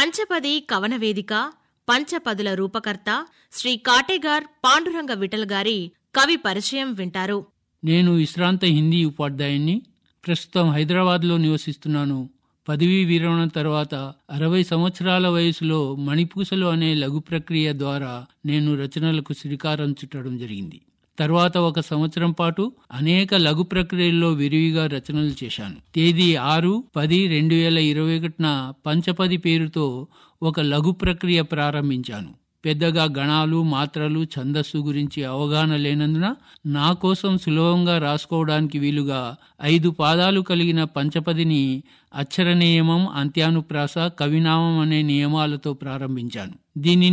పంచపది కవనవేదిక పంచపదుల రూపకర్త శ్రీ కాటేగార్ పాండురంగ విఠల్ గారి కవి పరిచయం వింటారు నేను విశ్రాంత హిందీ ఉపాధ్యాయుణ్ణి ప్రస్తుతం హైదరాబాద్లో నివసిస్తున్నాను పదవీ విరమణ తర్వాత అరవై సంవత్సరాల వయసులో మణిపూసలు అనే లఘు ప్రక్రియ ద్వారా నేను రచనలకు శ్రీకారం చుట్టడం జరిగింది తర్వాత ఒక సంవత్సరం పాటు అనేక లఘు ప్రక్రియల్లో విరివిగా రచనలు చేశాను తేదీ ఆరు పది రెండు వేల ఇరవై ఒకటిన పంచపది పేరుతో ఒక లఘు ప్రక్రియ ప్రారంభించాను పెద్దగా గణాలు మాత్రలు ఛందస్సు గురించి అవగాహన లేనందున నా కోసం సులభంగా రాసుకోవడానికి వీలుగా ఐదు పాదాలు కలిగిన పంచపదిని అక్షర నియమం అంత్యానుప్రాస కవినామం అనే నియమాలతో ప్రారంభించాను దీనిని